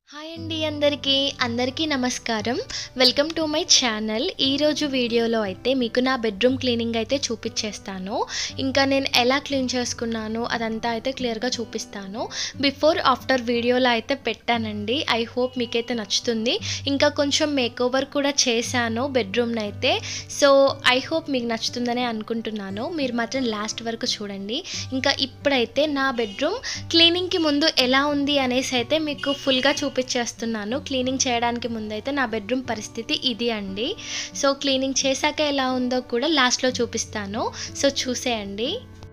hi అండి అందరికీ అందరికీ నమస్కారం వెల్కమ్ టు మై ఛానల్ ఈరోజు వీడియోలో అయితే మీకు నా బెడ్రూమ్ క్లీనింగ్ అయితే చూపించేస్తాను ఇంకా నేను ఎలా క్లీన్ చేసుకున్నాను అదంతా అయితే క్లియర్గా చూపిస్తాను బిఫోర్ ఆఫ్టర్ వీడియోలో అయితే పెట్టానండి ఐ హోప్ మీకైతే నచ్చుతుంది ఇంకా కొంచెం మేక్ ఓవర్ కూడా చేశాను బెడ్రూమ్ని అయితే సో ఐ హోప్ మీకు నచ్చుతుందనే అనుకుంటున్నాను మీరు మాత్రం లాస్ట్ వరకు చూడండి ఇంకా ఇప్పుడైతే నా బెడ్రూమ్ క్లీనింగ్కి ముందు ఎలా ఉంది అనేసి అయితే మీకు ఫుల్గా చూపించేస్తున్నాను క్లీనింగ్ చేయడానికి ముందు అయితే నా బెడ్రూమ్ పరిస్థితి ఇది అండి సో క్లీనింగ్ చేశాక ఎలా ఉందో కూడా లాస్ట్లో చూపిస్తాను సో చూసేయండి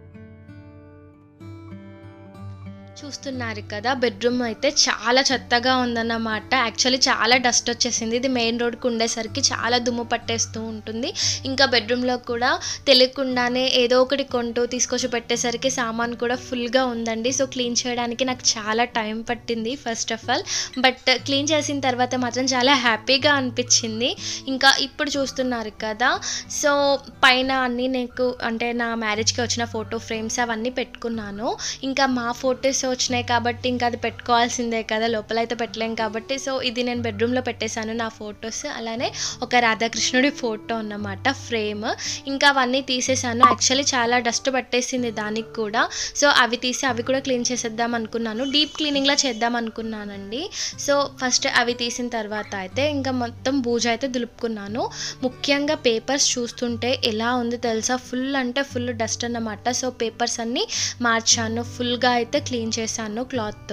చూస్తున్నారు కదా బెడ్రూమ్ అయితే చాలా చెత్తగా ఉందన్నమాట యాక్చువల్లీ చాలా డస్ట్ వచ్చేసింది ఇది మెయిన్ రోడ్కి ఉండేసరికి చాలా దుమ్ము పట్టేస్తూ ఉంటుంది ఇంకా బెడ్రూమ్లో కూడా తెలియకుండానే ఏదో ఒకటి కొంటూ తీసుకొచ్చి పెట్టేసరికి సామాన్ కూడా ఫుల్గా ఉందండి సో క్లీన్ చేయడానికి నాకు చాలా టైం పట్టింది first of all but clean చేసిన తర్వాత మాత్రం చాలా హ్యాపీగా అనిపించింది ఇంకా ఇప్పుడు చూస్తున్నారు కదా సో పైన అన్నీ నీకు అంటే నా మ్యారేజ్కి వచ్చిన ఫోటో ఫ్రేమ్స్ అవన్నీ పెట్టుకున్నాను ఇంకా మా ఫొటోస్ వచ్చినాయి కాబట్టి ఇంకా అది పెట్టుకోవాల్సిందే కదా లోపల అయితే పెట్టలేం కాబట్టి సో ఇది నేను బెడ్రూమ్లో పెట్టేశాను నా ఫొటోస్ అలానే ఒక రాధాకృష్ణుడి ఫోటో అన్నమాట ఫ్రేమ్ ఇంకా అవన్నీ తీసేసాను యాక్చువల్లీ చాలా డస్ట్ పట్టేసింది దానికి కూడా సో అవి తీసి అవి కూడా క్లీన్ చేసేద్దాం అనుకున్నాను డీప్ క్లీనింగ్లా చేద్దాం అనుకున్నానండి సో ఫస్ట్ అవి తీసిన తర్వాత అయితే ఇంకా మొత్తం బూజ అయితే దులుపుకున్నాను ముఖ్యంగా పేపర్స్ చూస్తుంటే ఎలా ఉంది తెలుసా ఫుల్ అంటే ఫుల్ డస్ట్ అన్నమాట సో పేపర్స్ అన్నీ మార్చాను ఫుల్గా అయితే క్లీన్ చేశాను క్లాత్తో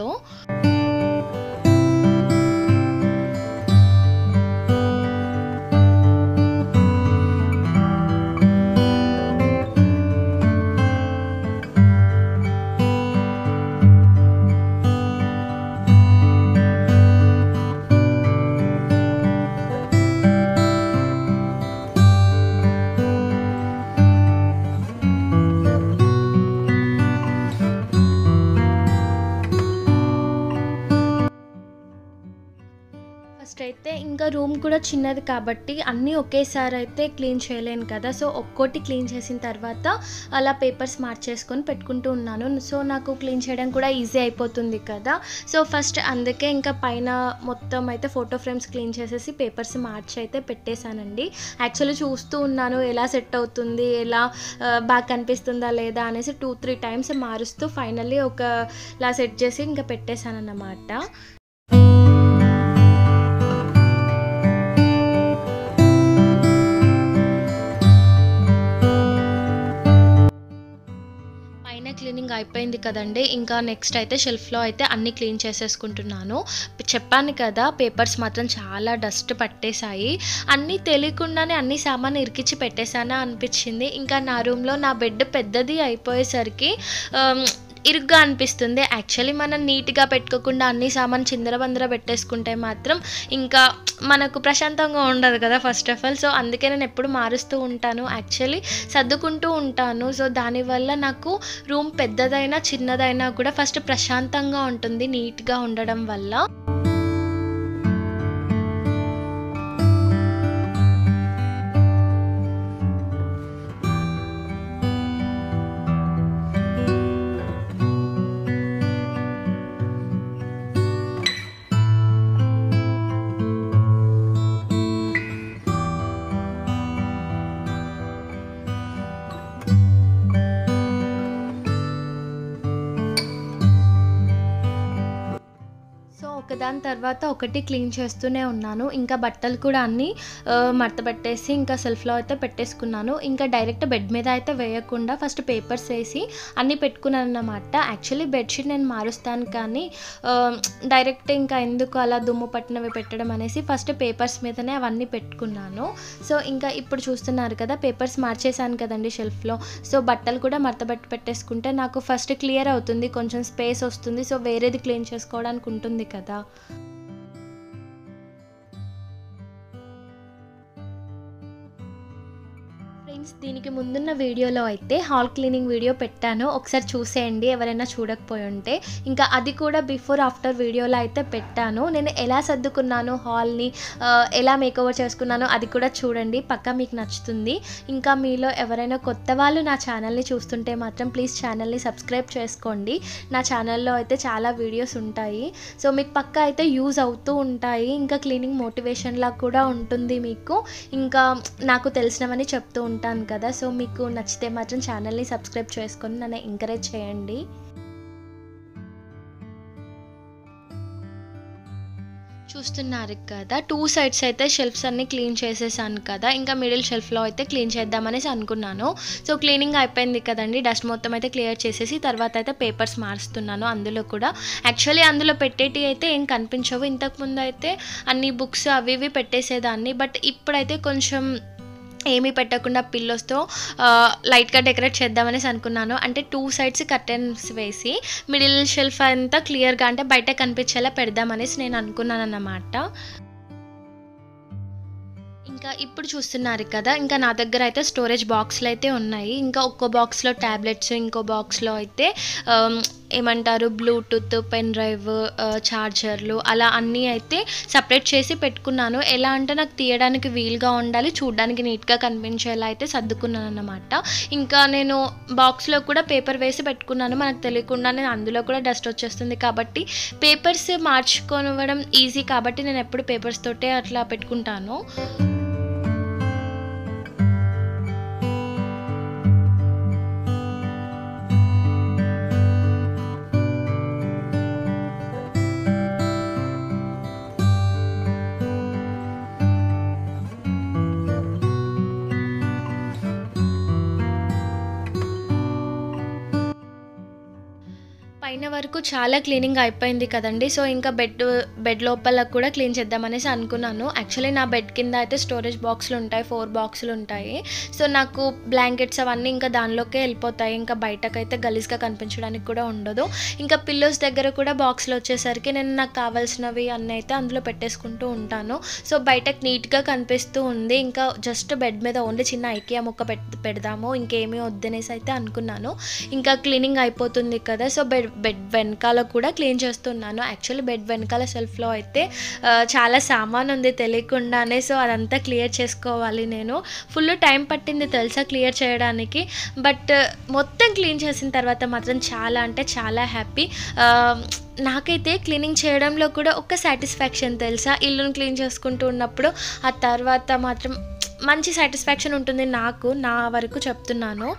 ఫస్ట్ అయితే ఇంకా రూమ్ కూడా చిన్నది కాబట్టి అన్నీ ఒకేసారి అయితే క్లీన్ చేయలేను కదా సో ఒక్కోటి క్లీన్ చేసిన తర్వాత అలా పేపర్స్ మార్చేసుకొని పెట్టుకుంటూ ఉన్నాను సో నాకు క్లీన్ చేయడం కూడా ఈజీ అయిపోతుంది కదా సో ఫస్ట్ అందుకే ఇంకా పైన మొత్తం అయితే ఫోటో ఫ్రేమ్స్ క్లీన్ చేసేసి పేపర్స్ మార్చి అయితే పెట్టేశానండి యాక్చువల్లీ చూస్తూ ఉన్నాను ఎలా సెట్ అవుతుంది ఎలా ఆ, బాగా కనిపిస్తుందా లేదా అనేసి టూ త్రీ టైమ్స్ మారుస్తూ ఫైనల్లీ ఒక ఇలా సెట్ చేసి ఇంకా పెట్టేశాను అన్నమాట పైన క్లీనింగ్ అయిపోయింది కదండి ఇంకా నెక్స్ట్ అయితే షెల్ఫ్లో అయితే అన్ని క్లీన్ చేసేసుకుంటున్నాను చెప్పాను కదా పేపర్స్ మాత్రం చాలా డస్ట్ పట్టేశాయి అన్నీ తెలియకుండానే అన్ని సామాన్ ఇరికిచ్చి పెట్టేశానా అనిపించింది ఇంకా నా రూమ్లో నా బెడ్ పెద్దది అయిపోయేసరికి ఆమ్, ఇరుగ్గా అనిపిస్తుంది యాక్చువల్లీ మనం నీట్గా పెట్టుకోకుండా అన్ని సామాన్ చిందరబందర పెట్టేసుకుంటే మాత్రం ఇంకా మనకు ప్రశాంతంగా ఉండదు కదా ఫస్ట్ ఆఫ్ ఆల్ సో అందుకే నేను ఎప్పుడు మారుస్తూ ఉంటాను యాక్చువల్లీ సర్దుకుంటూ ఉంటాను సో దానివల్ల నాకు రూమ్ పెద్దదైనా చిన్నదైనా కూడా ఫస్ట్ ప్రశాంతంగా ఉంటుంది నీట్గా ఉండడం వల్ల సో ఒకదాని తర్వాత ఒకటి క్లీన్ చేస్తూనే ఉన్నాను ఇంకా బట్టలు కూడా అన్నీ ఆ, మడత పెట్టేసి ఇంకా సెల్ఫ్లో అయితే పెట్టేసుకున్నాను ఇంకా డైరెక్ట్ బెడ్ మీద అయితే వేయకుండా ఫస్ట్ పేపర్స్ వేసి అన్నీ పెట్టుకున్నాను అన్నమాట యాక్చువల్లీ బెడ్షీట్ నేను మారుస్తాను కానీ ఆ, డైరెక్ట్ ఇంకా ఎందుకు అలా దుమ్ము పట్టినవి పెట్టడం అనేసి ఫస్ట్ పేపర్స్ మీదనే అవన్నీ పెట్టుకున్నాను సో ఇంకా ఇప్పుడు చూస్తున్నారు కదా పేపర్స్ మార్చేసాను కదండి షెల్ఫ్లో సో బట్టలు కూడా మడతబెట్టి పెట్టేసుకుంటే నాకు ఫస్ట్ క్లియర్ అవుతుంది కొంచెం స్పేస్ వస్తుంది సో వేరేది క్లీన్ చేసుకోవడానికి ఉంటుంది కదా ఫ్రెండ్స్ ఫ్రెండ్స్ దీనికి ముందున్న వీడియోలో అయితే హాల్ క్లీనింగ్ వీడియో పెట్టాను ఒకసారి చూసేయండి ఎవరైనా చూడకపోయి ఉంటే ఇంకా అది కూడా బిఫోర్ ఆఫ్టర్ వీడియోలో అయితే పెట్టాను నేను ఎలా సర్దుకున్నాను హాల్ని ఆ, ఎలా మేకఓవర్ చేసుకున్నానో అది కూడా చూడండి పక్కా మీకు నచ్చుతుంది ఇంకా మీలో ఎవరైనా కొత్త వాళ్ళు నా ఛానల్ని చూస్తుంటే మాత్రం ప్లీజ్ ఛానల్ని సబ్స్క్రైబ్ చేసుకోండి నా ఛానల్లో అయితే చాలా వీడియోస్ ఉంటాయి సో మీకు పక్కా అయితే యూజ్ అవుతూ ఉంటాయి ఇంకా క్లీనింగ్ మోటివేషన్ లా కూడా ఉంటుంది మీకు ఇంకా నాకు తెలిసినవని చెప్తూ ఉంటాను కదా సో మీకు నచ్చితే మాత్రం ఛానల్ని సబ్స్క్రైబ్ చేసుకొని నన్ను ఎంకరేజ్ చేయండి చూస్తున్నారు కదా టూ సైడ్స్ అయితే షెల్ఫ్స్ అన్ని క్లీన్ చేసేసాను కదా ఇంకా మిడిల్ షెల్ఫ్లో అయితే క్లీన్ చేద్దామనేసి అనుకున్నాను సో క్లీనింగ్ అయిపోయింది కదండి డస్ట్ మొత్తం అయితే క్లియర్ చేసేసి తర్వాత అయితే పేపర్స్ మారుస్తున్నాను అందులో కూడా యాక్చువల్లీ అందులో పెట్టేటి అయితే ఏం కనిపించవు ఇంతకుముందు అయితే అన్ని బుక్స్ అవి ఇవి పెట్టేసేదాన్ని బట్ ఇప్పుడైతే కొంచెం ఏమీ పెట్టకుండా పిల్లోస్తో లైట్గా డెకరేట్ చేద్దామనేసి అనుకున్నాను అంటే టూ సైడ్స్ కర్టెన్స్ వేసి మిడిల్ షెల్ఫ్ అంతా క్లియర్గా అంటే బయట కనిపించేలా పెడదామనేసి నేను అనుకున్నాను అన్నమాట ఇంకా ఇప్పుడు చూస్తున్నారు కదా ఇంకా నా దగ్గర అయితే స్టోరేజ్ బాక్స్లు అయితే ఉన్నాయి ఇంకా ఒక్కో బాక్స్లో ట్యాబ్లెట్స్ ఇంకో బాక్స్లో అయితే ఆమ్, ఏమంటారు బ్లూటూత్ పెన్ డ్రైవ్ ఛార్జర్లు అలా అన్నీ అయితే సపరేట్ చేసి పెట్టుకున్నాను ఎలా అంటే నాకు తీయడానికి వీలుగా ఉండాలి చూడడానికి నీట్గా కనిపించేలా అయితే సర్దుకున్నాను అన్నమాట ఇంకా నేను బాక్స్లో కూడా పేపర్ వేసి పెట్టుకున్నాను మనకు తెలియకుండానే అందులో కూడా డస్ట్ వచ్చేస్తుంది కాబట్టి పేపర్స్ మార్చుకోనివ్వడం ఈజీ కాబట్టి నేను ఎప్పుడు పేపర్స్ తోటే అట్లా పెట్టుకుంటాను పైన వరకు చాలా క్లీనింగ్ అయిపోయింది కదండి సో ఇంకా బెడ్ బెడ్ లోపల కూడా క్లీన్ చేద్దామనేసి అనుకున్నాను యాక్చువల్లీ నా బెడ్ కింద అయితే స్టోరేజ్ బాక్సులు ఉంటాయి ఫోర్ బాక్సులు ఉంటాయి సో నాకు బ్లాంకెట్స్ అవన్నీ ఇంకా దానిలోకే వెళ్ళిపోతాయి ఇంకా బయటకైతే గలీజ్గా కనిపించడానికి కూడా ఉండదు ఇంకా పిల్లోస్ దగ్గర కూడా బాక్స్లో వచ్చేసరికి నేను నాకు కావాల్సినవి అన్నీ అయితే అందులో పెట్టేసుకుంటూ ఉంటాను సో బయటకు నీట్గా కనిపిస్తూ ఉంది ఇంకా జస్ట్ బెడ్ మీద ఓన్లీ చిన్న ఐకియా ముక్క పెట్ పెడదాము ఇంకేమీ వద్దనేసి అయితే అనుకున్నాను ఇంకా క్లీనింగ్ అయిపోతుంది కదా సో బెడ్ బెడ్ వెనకాల కూడా క్లీన్ చేస్తున్నాను యాక్చువల్లీ బెడ్ వెనకాల సెల్ఫ్లో అయితే ఆ, చాలా సామాన్ ఉంది తెలియకుండానే సో అదంతా క్లియర్ చేసుకోవాలి నేను ఫుల్ టైం పట్టింది తెలుసా క్లియర్ చేయడానికి బట్ మొత్తం క్లీన్ చేసిన తర్వాత మాత్రం చాలా అంటే చాలా హ్యాపీ నాకైతే క్లీనింగ్ చేయడంలో కూడా ఒక సాటిస్ఫాక్షన్ తెలుసా ఇల్లును క్లీన్ చేసుకుంటూ ఉన్నప్పుడు ఆ తర్వాత మాత్రం మంచి సాటిస్ఫాక్షన్ ఉంటుంది నాకు నా వరకు చెప్తున్నాను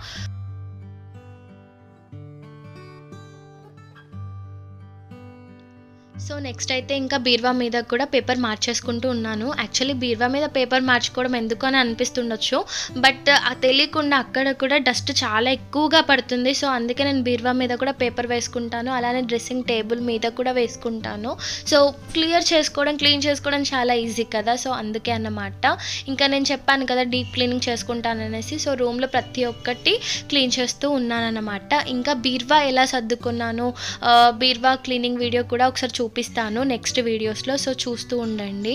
సో నెక్స్ట్ అయితే ఇంకా బీర్వా మీద కూడా పేపర్ మార్చేసుకుంటూ ఉన్నాను యాక్చువల్లీ బీర్వా మీద పేపర్ మార్చుకోవడం ఎందుకు అని అనిపిస్తుండొచ్చు బట్ ఆ తెలియకుండా అక్కడ కూడా డస్ట్ చాలా ఎక్కువగా పడుతుంది సో అందుకే నేను బీర్వా మీద కూడా పేపర్ వేసుకుంటాను అలానే డ్రెస్సింగ్ టేబుల్ మీద కూడా వేసుకుంటాను సో క్లియర్ చేసుకోవడం క్లీన్ చేసుకోవడం చాలా ఈజీ కదా సో అందుకే అన్నమాట ఇంకా నేను చెప్పాను కదా డీప్ క్లీనింగ్ చేసుకుంటాను అనేసి సో రూమ్లో ప్రతి ఒక్కటి క్లీన్ చేస్తూ ఉన్నానన్నమాట ఇంకా బీర్వా ఎలా సర్దుకున్నాను ఆ, బీర్వా క్లీనింగ్ వీడియో కూడా ఒకసారి చూపిస్తాను నెక్స్ట్ వీడియోస్లో సో చూస్తూ ఉండండి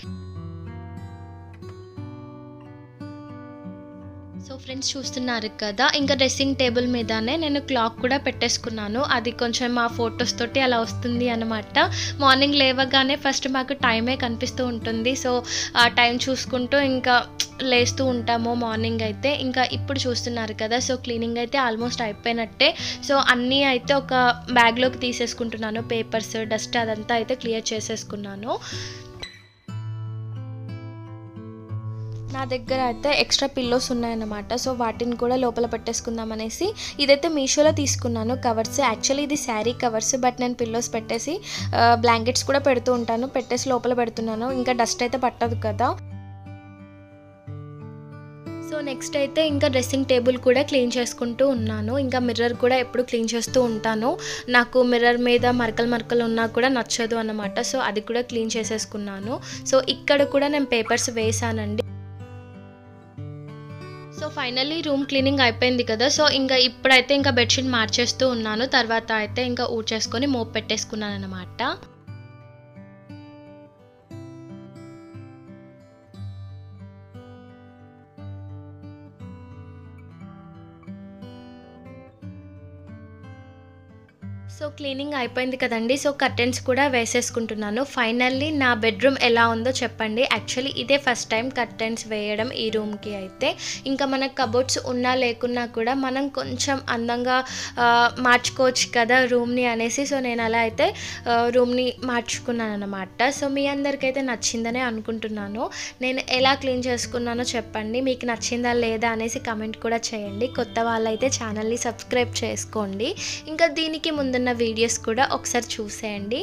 సో ఫ్రెండ్స్ చూస్తున్నారు కదా ఇంకా డ్రెస్సింగ్ టేబుల్ మీదనే నేను క్లాక్ కూడా పెట్టేసుకున్నాను అది కొంచెం మా ఫొటోస్ తోటి అలా వస్తుంది అనమాట మార్నింగ్ లేవగానే ఫస్ట్ మాకు టైమే కనిపిస్తూ ఉంటుంది సో ఆ టైం చూసుకుంటూ ఇంకా లేస్తూ ఉంటాము మార్నింగ్ అయితే ఇంకా ఇప్పుడు చూస్తున్నారు కదా సో క్లీనింగ్ అయితే ఆల్మోస్ట్ అయిపోయినట్టే సో అన్నీ అయితే ఒక బ్యాగ్లోకి తీసేసుకుంటున్నాను పేపర్స్ డస్ట్ అదంతా అయితే క్లియర్ చేసేసుకున్నాను నా దగ్గర అయితే ఎక్స్ట్రా పిల్లోస్ ఉన్నాయన్నమాట సో వాటిని కూడా లోపల పెట్టేసుకుందాం అనేసి ఇదైతే మీషోలో తీసుకున్నాను కవర్స్ యాక్చువల్లీ ఇది శారీ కవర్స్ బట్ నేను పిల్లోస్ పెట్టేసి బ్లాంకెట్స్ కూడా పెడుతూ ఉంటాను పెట్టేసి లోపల పెడుతున్నాను ఇంకా డస్ట్ అయితే పట్టదు కదా సో నెక్స్ట్ అయితే ఇంకా డ్రెస్సింగ్ టేబుల్ కూడా క్లీన్ చేసుకుంటూ ఉన్నాను ఇంకా మిర్రర్ కూడా ఎప్పుడు క్లీన్ చేస్తూ ఉంటాను నాకు మిర్రర్ మీద మరకలు మరకలు ఉన్నా కూడా నచ్చదు అన్నమాట సో అది కూడా క్లీన్ చేసేసుకున్నాను సో ఇక్కడ కూడా నేను పేపర్స్ వేసానండి సో ఫైనల్లీ రూమ్ క్లీనింగ్ అయిపోయింది కదా సో ఇంకా ఇప్పుడైతే ఇంకా బెడ్షీట్ మార్చేస్తూ ఉన్నాను తర్వాత అయితే ఇంకా ఊడ్చేసుకొని మోప్ పెట్టేసుకున్నాను అనమాట సో క్లీనింగ్ అయిపోయింది కదండి సో కర్టెన్స్ కూడా వేసేసుకుంటున్నాను ఫైనల్లీ నా బెడ్రూమ్ ఎలా ఉందో చెప్పండి యాక్చువల్లీ ఇదే ఫస్ట్ టైం కర్టెన్స్ వేయడం ఈ రూమ్కి అయితే ఇంకా మనకు కబోర్డ్స్ ఉన్నా లేకున్నా కూడా మనం కొంచెం అందంగా ఆ, మార్చుకోవచ్చు కదా రూమ్ని అనేసి సో నేను అలా అయితే ఆ, రూమ్ని మార్చుకున్నాను అనమాట సో మీ అందరికైతే నచ్చిందనే అనుకుంటున్నాను నేను ఎలా క్లీన్ చేసుకున్నానో చెప్పండి మీకు నచ్చిందా లేదా అనేసి కమెంట్ కూడా చేయండి కొత్త వాళ్ళైతే ఛానల్ని సబ్స్క్రైబ్ చేసుకోండి ఇంకా దీనికి ముందున్న వీడియోస్ కూడా ఒకసారి చూసేయండి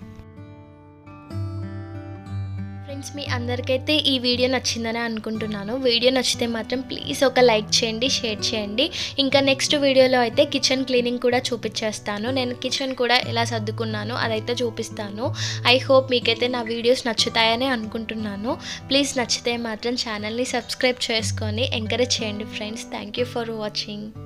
ఫ్రెండ్స్ మీ అందరికైతే ఈ వీడియో నచ్చిందని అనుకుంటున్నాను వీడియో నచ్చితే మాత్రం ప్లీజ్ ఒక లైక్ చేయండి షేర్ చేయండి ఇంకా నెక్స్ట్ వీడియోలో అయితే కిచెన్ క్లీనింగ్ కూడా చూపించేస్తాను నేను కిచెన్ కూడా ఎలా సర్దుకున్నాను అదైతే చూపిస్తాను ఐ హోప్ మీకైతే నా వీడియోస్ నచ్చుతాయని అనుకుంటున్నాను ప్లీజ్ నచ్చితే మాత్రం ఛానల్ని సబ్స్క్రైబ్ చేసుకొని ఎంకరేజ్ చేయండి friends thank you for watching